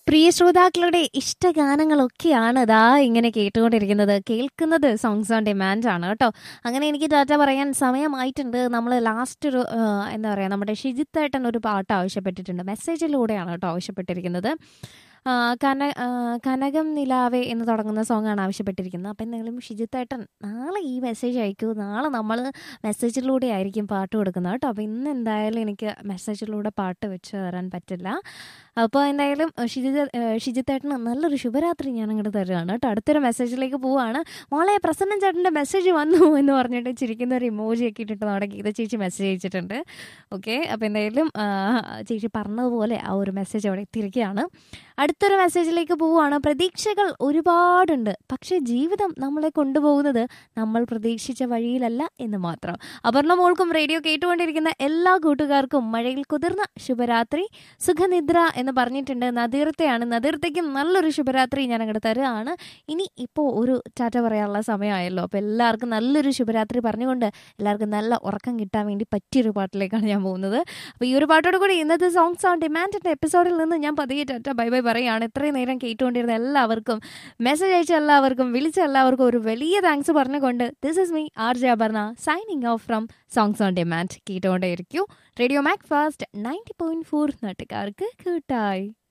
പ്രിയ ശ്രോതാക്കളുടെ ഇഷ്ടഗാനങ്ങളൊക്കെയാണ് ഇതാ ഇങ്ങനെ കേട്ടുകൊണ്ടിരിക്കുന്നത് കേൾക്കുന്നത് സോങ്സ് ഓൺ ഡിമാൻഡ് ആണ് കേട്ടോ അങ്ങനെ എനിക്ക് ടാറ്റ പറയാൻ സമയമായിട്ടുണ്ട് നമ്മൾ ലാസ്റ്റ് ഒരു ആ, എന്താ പറയുക നമ്മുടെ ഷിജിത്തേട്ടൻ ഒരു പാട്ട് ആവശ്യപ്പെട്ടിട്ടുണ്ട് മെസ്സേജിലൂടെയാണ് കേട്ടോ ആവശ്യപ്പെട്ടിരിക്കുന്നത് ആ, കന ആ, കനകം നിലാവേ എന്ന് തുടങ്ങുന്ന സോങ്ങാണ് ആവശ്യപ്പെട്ടിരിക്കുന്നത് അപ്പം എന്തെങ്കിലും ഷിജിത്തേട്ടൻ നാളെ ഈ മെസ്സേജ് അയക്കൂ നാളെ നമ്മൾ മെസ്സേജിലൂടെ ആയിരിക്കും പാട്ട് കൊടുക്കുന്നത് കേട്ടോ അപ്പോൾ ഇന്ന് എന്തായാലും എനിക്ക് മെസ്സേജിലൂടെ പാട്ട് വെച്ച് തരാൻ പറ്റില്ല അപ്പോൾ എന്തായാലും ഷിജിത ഷിജിത്തേട്ടന് നല്ലൊരു ശുഭരാത്രി ഞാൻ അങ്ങോട്ട് തരുകയാണ് കേട്ടോ അടുത്തൊരു മെസ്സേജിലേക്ക് പോവാണ് മോളെ പ്രസന്നൻ ചേട്ടൻ്റെ മെസ്സേജ് വന്നു എന്ന് പറഞ്ഞിട്ട് ചിരിക്കുന്ന ഒരു ഇമോജി ഒക്കെ ഇട്ടിട്ട് നമ്മുടെ ഗീത ചേച്ചി മെസ്സേജ് അയച്ചിട്ടുണ്ട് ഓക്കെ അപ്പോൾ എന്തായാലും ആ, ചേച്ചി പറഞ്ഞതുപോലെ ആ ഒരു മെസ്സേജ് അവിടെ എത്തിയിരിക്കുകയാണ് അടുത്തൊരു മെസ്സേജിലേക്ക് പോവുകയാണ് പ്രതീക്ഷകൾ ഒരുപാടുണ്ട് പക്ഷേ ജീവിതം നമ്മളെ കൊണ്ടുപോകുന്നത് നമ്മൾ പ്രതീക്ഷിച്ച വഴിയിലല്ല എന്ന് മാത്രം അപർണ മോൾക്കും റേഡിയോ കേട്ടുകൊണ്ടിരിക്കുന്ന എല്ലാ കൂട്ടുകാർക്കും മഴയിൽ കുതിർന്ന ശുഭരാത്രി സുഖനിദ്ര എന്ന് പറഞ്ഞിട്ടുണ്ട് നദീർത്തയാണ് നദീർത്തയ്ക്കും നല്ലൊരു ശുഭരാത്രി ഞാൻ അങ്ങോട്ട് തരുകയാണ് ഇനി ഇപ്പോൾ ഒരു ടാറ്റ പറയാനുള്ള സമയമായല്ലോ അപ്പോൾ എല്ലാവർക്കും നല്ലൊരു ശുഭരാത്രി പറഞ്ഞുകൊണ്ട് എല്ലാവർക്കും നല്ല ഉറക്കം കിട്ടാൻ വേണ്ടി പറ്റിയൊരു പാട്ടിലേക്കാണ് ഞാൻ പോകുന്നത് അപ്പോൾ ഈ ഒരു പാട്ടോട് കൂടി ഇന്നത്തെ സോങ്സ് ഓൺ ഡിമാൻഡിൻ്റെ എപ്പിസോഡിൽ നിന്ന് ഞാൻ പതിയെ ടാറ്റ ബൈ ബൈ പറയുകയാണ് ഇത്രയും നേരം കേട്ടുകൊണ്ടിരുന്ന എല്ലാവർക്കും മെസ്സേജ് അയച്ച എല്ലാവർക്കും വിളിച്ച എല്ലാവർക്കും ഒരു വലിയ താങ്ക്സ് പറഞ്ഞുകൊണ്ട് this is me R J Aparna signing off from songs on demand കേട്ടുകൊണ്ടേയിരിക്കൂ radio Macfast ninety point four നാട്ടുകാർക്ക് കൂട്ടായി